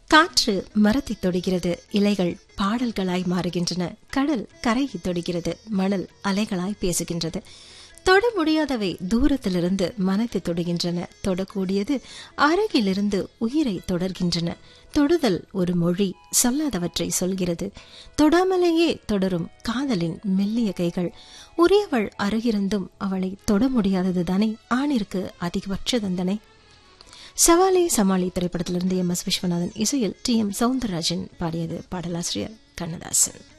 காற்று மரத்தை தொடுகிறது இலைகள் பாடல்களாய் மாறுகின்றன கடல் கரையை தொடுகிறது மணல் அலைகளாய் பேசுகின்றது தொட முடியாதவை தூரத்திலிருந்து மனத்தை தொடுகின்றன தொடக்கூடியது அருகிலிருந்து உயிரை தொடர்கின்றன தொடுதல் ஒரு மொழி சொல்லாதவற்றை சொல்கிறது தொடாமலேயே தொடரும் காதலின் மெல்லிய கைகள் உரியவள் அருகிருந்தும் அவளை தொட முடியாதது தானே ஆணிற்கு அதிகபட்ச தண்டனை சவாலே சமாளி திரைப்படத்திலிருந்து எம் எஸ் விஸ்வநாதன் இசையில் டி எம் சவுந்தரராஜன் பாடியது பாடலாசிரியர் கண்ணதாசன்